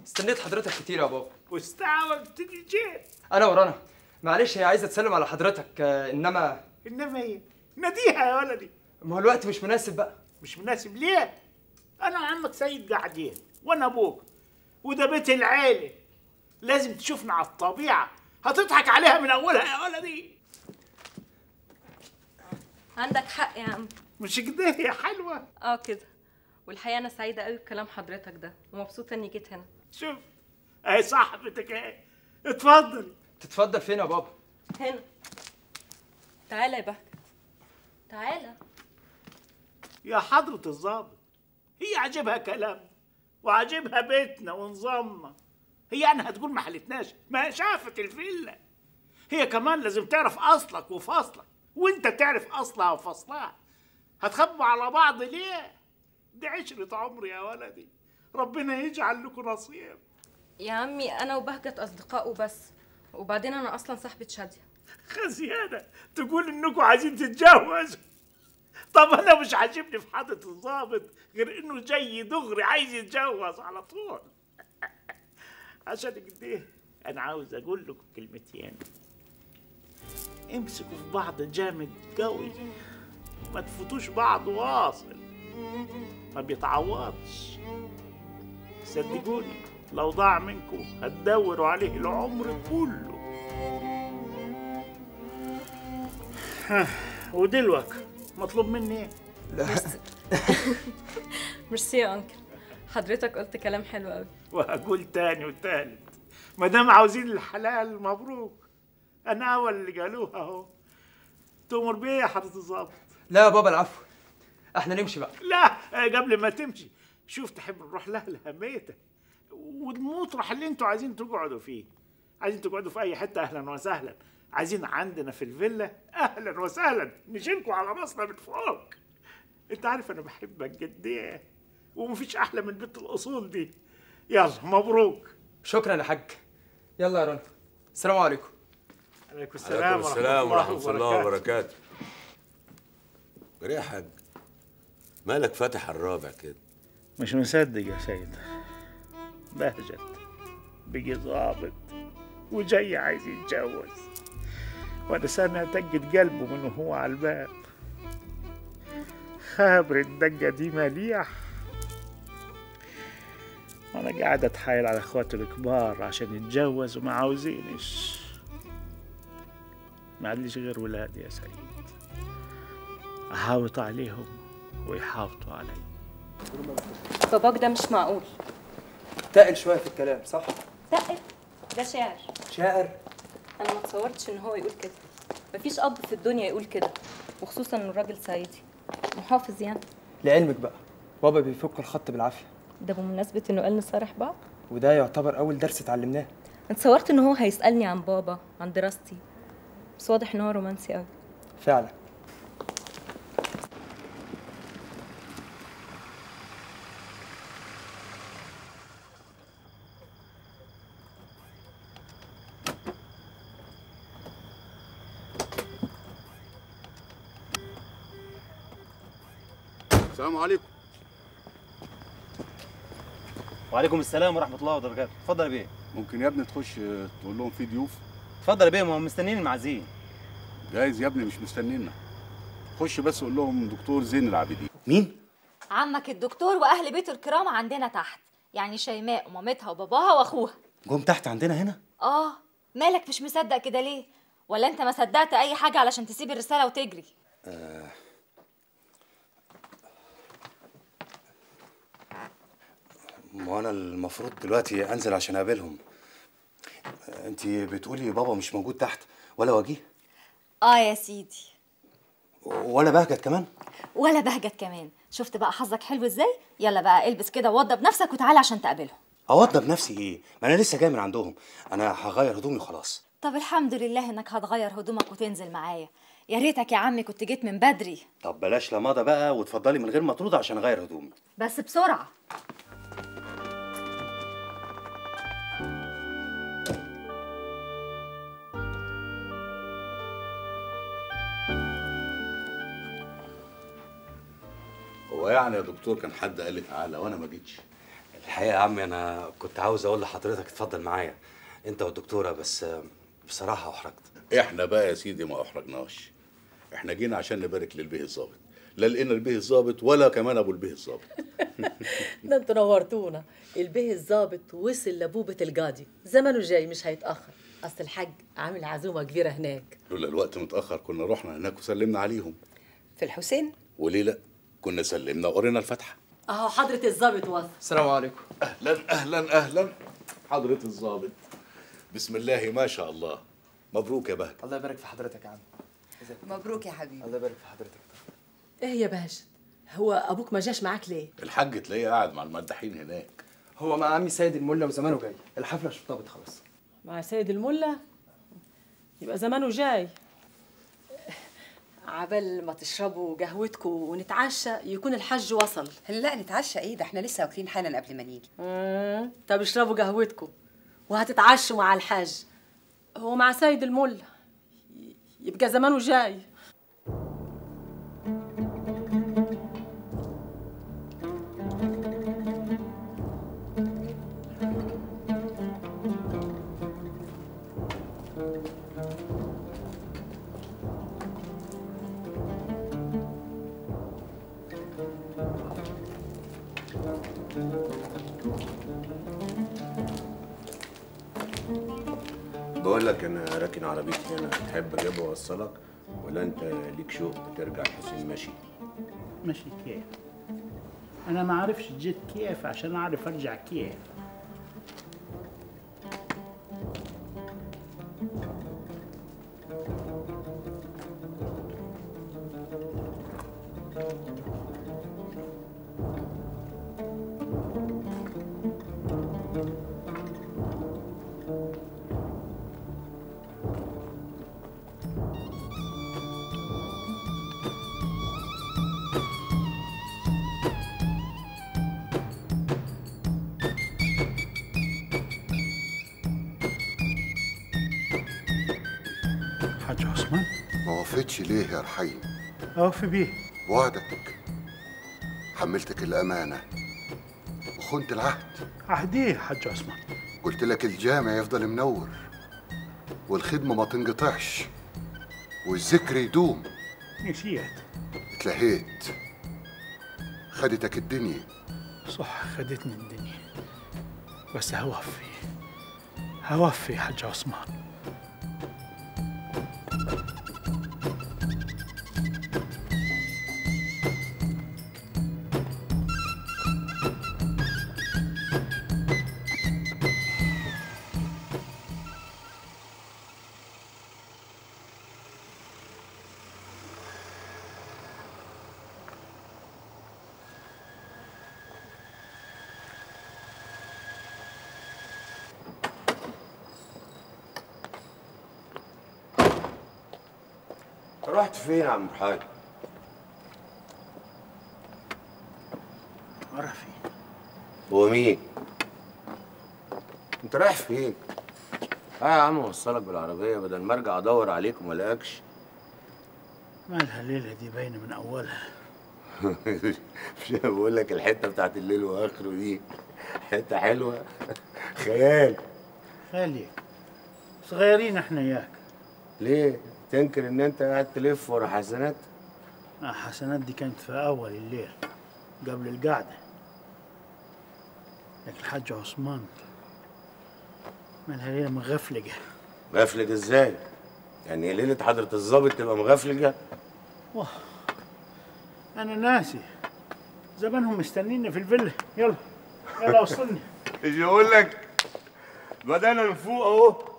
استنيت حضرتك كتير يا بابا واستعوجت جيت انا ورانا معلش هي عايزه تسلم على حضرتك آه، انما انما ايه ناديها يا ولدي ما هو الوقت مش مناسب بقى مش مناسب ليه انا وعمك سيد قاعدين وانا ابوك وده بيت العيله لازم تشوفنا على الطبيعه هتضحك عليها من اولها يا ولدي عندك حق يا عم مش كده يا حلوه اه كده والحقيقه انا سعيده قوي بكلام حضرتك ده ومبسوطه اني جيت هنا شوف اهي صاحبتك اهي اتفضل تتفضل فين يا بابا هنا تعالى يا بهجت تعالى يا حضرة الظابط هي عجبها كلام وعجبها بيتنا ونظامنا هي يعني هتقول ما حلتناش ما شافت الفيلا هي كمان لازم تعرف اصلك وفصلك وانت تعرف اصلها وفصلها هتخبوا على بعض ليه دي عشرة عمر يا ولدي ربنا يجعل لكم نصيب يا عمي انا وبهجت اصدقاء وبس وبعدين انا اصلا صاحبه شاديه خزيانة تقول انكم عايزين تتجوزوا طب انا مش عاجبني في حضرة الظابط غير انه جاي دغري عايز يتجوز على طول عشان كده انا عاوز اقول لكم كلمتين امسكوا في بعض جامد قوي ما تفوتوش بعض واصل ما بيتعوضش صدقوني لو ضاع منكم هتدوروا عليه العمر كله ها، ودلوقتي مطلوب مني ايه؟ ميرسي يا انكل حضرتك قلت كلام حلو قوي وهقول تاني وتالت ما دام عاوزين الحلال مبروك انا اول اللي قالوها اهو تؤمر بيه يا حضرة الظابط لا يا بابا العفو احنا نمشي بقى لا قبل ما تمشي شوف تحب نروح لأهلها ميتة والمطرح اللي انتوا عايزين تقعدوا فيه عايزين تقعدوا في اي حته اهلا وسهلا عايزين عندنا في الفيلا اهلا وسهلا نشيلكوا على راسنا من فوق انت عارف انا بحبك قد ايه ومفيش احلى من بنت الاصول دي يلا مبروك شكرا يا حاج يلا يا رنا السلام عليكم عليكم السلام عليكم ورحمه السلام الله ورحمة الله وبركاته وبركاته جري يا حاج مالك فاتح الرابع كده مش مصدق يا سيد بهجت بيجي ظابط وجاي عايز يتجوز وانا سامع دقة قلبه من وهو على الباب خابر الدقة دي مليح وانا قاعد اتحايل على اخواته الكبار عشان يتجوز وما عاوزينش ما عنديش غير ولادي يا سيد احاوط عليهم ويحاوطوا علي باباك ده مش معقول تقل شويه في الكلام صح دقت ده شاعر شاعر انا ما تصورتش ان هو يقول كده مفيش اب في الدنيا يقول كده وخصوصا انه راجل صعيدي محافظ يعني لعلمك بقى بابا بيفك الخط بالعافيه ده بمناسبه انه قال نصارح بعض وده يعتبر اول درس اتعلمناه انا تصورت ان هو هيسالني عن بابا عن دراستي بس واضح ان هو رومانسي قوي فعلا السلام عليكم وعليكم السلام ورحمه الله وبركاته اتفضل يا بيه ممكن يا ابني تخش آه، تقول لهم في ضيوف اتفضل يا بيه ما هم مستنيين المعازيم جايز يا ابني مش مستنينا خش بس قول لهم دكتور زين العابدين مين عمك الدكتور واهل بيته الكرام عندنا تحت يعني شيماء ومامتها وباباها واخوها جم تحت عندنا هنا اه مالك مش مصدق كده ليه ولا انت ما صدقت اي حاجه علشان تسيب الرساله وتجري ما انا المفروض دلوقتي انزل عشان اقابلهم انت بتقولي بابا مش موجود تحت ولا وجيه اه يا سيدي ولا بهجت كمان ولا بهجت كمان شفت بقى حظك حلو ازاي يلا بقى البس كده ووضب نفسك وتعالى عشان تقابلهم اوضب نفسي ايه ما انا لسه جاي من عندهم انا هغير هدومي وخلاص طب الحمد لله انك هتغير هدومك وتنزل معايا يا ريتك يا عمي كنت جيت من بدري طب بلاش لمضه بقى وتفضلي من غير مطرود عشان اغير هدومي بس بسرعه هو يعني يا دكتور كان حد قال لي تعالى وانا ما جيتش الحقيقه يا عمي انا كنت عاوز اقول لحضرتك اتفضل معايا انت والدكتوره بس آه، بصراحه احرجت احنا بقى يا سيدي ما احرجناش احنا جينا عشان نبارك للبيه الظابط لا لقينا البيه الظابط ولا كمان ابو البيه الظابط ده انتوا نورتونا البيه الظابط وصل لبوبة القاضي زمانه جاي مش هيتأخر أصل الحاج عامل عزومة كبيرة هناك لولا الوقت متاخر كنا رحنا هناك وسلمنا عليهم في الحسين وليه لا كنا سلمنا وقرينا الفاتحه أهو حضرة الظابط وصل السلام عليكم اهلا اهلا اهلا حضره الظابط بسم الله ما شاء الله مبروك يا بهجت الله يبارك في حضرتك يا عم مبروك يا حبيبي الله يبارك في حضرتك إيه يا باشا هو أبوك ما جاش معاك ليه؟ الحاج تلاقيه قاعد مع المداحين هناك هو مع عمي سيد الملا وزمانه جاي الحفله شطبت خلاص مع سيد الملا يبقى زمانه جاي عبال ما تشربوا قهوتكم ونتعشى يكون الحج وصل لا نتعشى ايه ده احنا لسه واكلين حالا قبل ما نيجي مم. طب اشربوا قهوتكم وهتتعشوا مع الحاج هو مع سيد الملا ي- يبقى زمانه جاي بقول لك انا راكن عربيتي هنا تحب اجيب واوصلك ولا انت ليك شوق ترجع الحسين ماشي ماشي كيف انا ما عارفش جيت كيف عشان اعرف ارجع كيف حاج عثمان ما وفيتش ليه يا رحيم اوفي بيه وعدك حملتك الأمانة وخنت العهد عهديه حاج عثمان قلت لك الجامع يفضل منور والخدمة ما تنقطعش والذكر يدوم نسيت اتلهيت خدتك الدنيا صح خدتني الدنيا بس هوفي هوفي حاج عثمان رحت فين يا عم حاج عرفي هو مين انت رايح فين اه يا عم اوصلك بالعربيه بدل ما ارجع ادور عليك وما الاقيكش مالها الليلة دي باينة من أولها مش أنا بقول لك الحته بتاعت الليل واخره دي حته حلوه خيال خليك صغيرين احنا اياك ليه تنكر ان انت قاعد تلف ورا حسنات آه، حسنات دي كانت في أول الليل قبل القعدة لكن الحاج عثمان مالها ليلة مغفلقة مغفلج ازاي يعني ليله حضره الظابط تبقى مغفلجه واه أنا ناسي زمانهم مستنيني في الفيلا يلا يلا وصلني مش بقول لك بدانا نفوق اهو